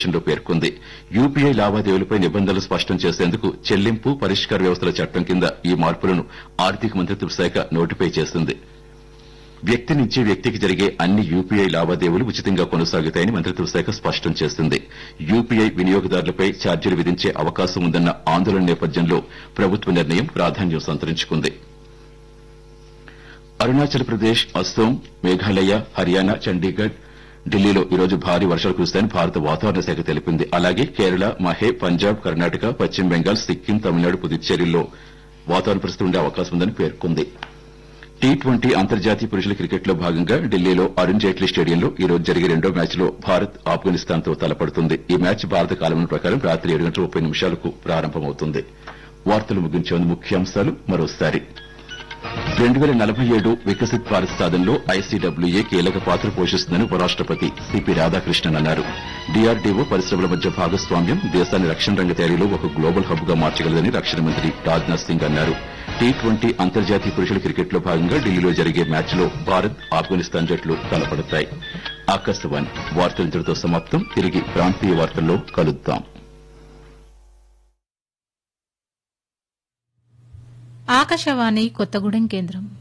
లో పేర్కొంది యూపీఐ లావాదేవీలపై నిబంధనలు స్పష్టం చేసేందుకు చెల్లింపు పరిష్కార వ్యవస్థల చట్టం కింద ఈ మార్పులను ఆర్థిక మంత్రిత్వ శాఖ నోటిఫై చేసింది వ్యక్తి నుంచి వ్యక్తికి జరిగే అన్ని యూపీఐ లావాదేవీలు ఉచితంగా కొనసాగుతాయని మంత్రిత్వ శాఖ స్పష్టం చేసింది యూపీఐ వినియోగదారులపై ఛార్జీలు విధించే అవకాశం ఉందన్న ఆందోళన నేపథ్యంలో ప్రభుత్వ నిర్ణయం ప్రాధాన్యం సంతరించుకుంది అరుణాచల్ ప్రదేశ్ అస్సోం మేఘాలయ హర్యానా చండీగఢ్ ఢిల్లీలో ఈ రోజు భారీ వర్షాలు కురుస్తాయని భారత వాతావరణ శాఖ తెలిపింది అలాగే కేరళ మహే పంజాబ్ కర్ణాటక పశ్చిమ బెంగాల్ సిక్కిం తమిళనాడు పుదుచ్చేరిల్లో వాతావరణ పరిస్థితి ఉండే అవకాశం ఉందని పేర్కొంది టీ ట్వంటీ అంతర్జాతీయ పురుషుల క్రికెట్లో భాగంగా ఢిల్లీలో అరుణ్ జైట్లీ స్టేడియంలో ఈ రోజు జరిగే రెండో మ్యాచ్లో భారత్ ఆఫ్ఘనిస్తాన్ తో తలపడుతుంది ఈ మ్యాచ్ భారత కాలమానం ప్రకారం రాత్రి ఏడు గంటల ముప్పై నిమిషాలకు ప్రారంభమవుతుంది వార్తలు ముగించే ముందు ముఖ్యాంశాలు మరోసారి రెండు వేల నలభై ఏడు వికసిత్ భారత్ సాధనలో ఐసీడబ్ల్యూఏ కీలక పాత్ర పోషిస్తుందని ఉపరాష్టపతి సిపి రాధాకృష్ణన్ అన్నారు డీఆర్డీఓ పరిశ్రమల మధ్య భాగస్వామ్యం దేశాన్ని రక్షణ రంగ తయారీలో ఒక గ్లోబల్ హబ్ గా మార్చగలదని రక్షణ మంత్రి రాజ్నాథ్ సింగ్ అన్నారు టీ ట్వంటీ అంతర్జాతీయ పురుషుల క్రికెట్లో భాగంగా ఢిల్లీలో జరిగే మ్యాచ్లో భారత్ ఆఫ్ఘనిస్తాన్ జట్లు తలపడతాయి ఆకాశవాణి వార్తలు ఇంతటితో సమాప్తం తిరిగి ప్రాంతీయ వార్తల్లో కలుద్దాం ఆకాశవాణి కొత్తగూడెం కేంద్రం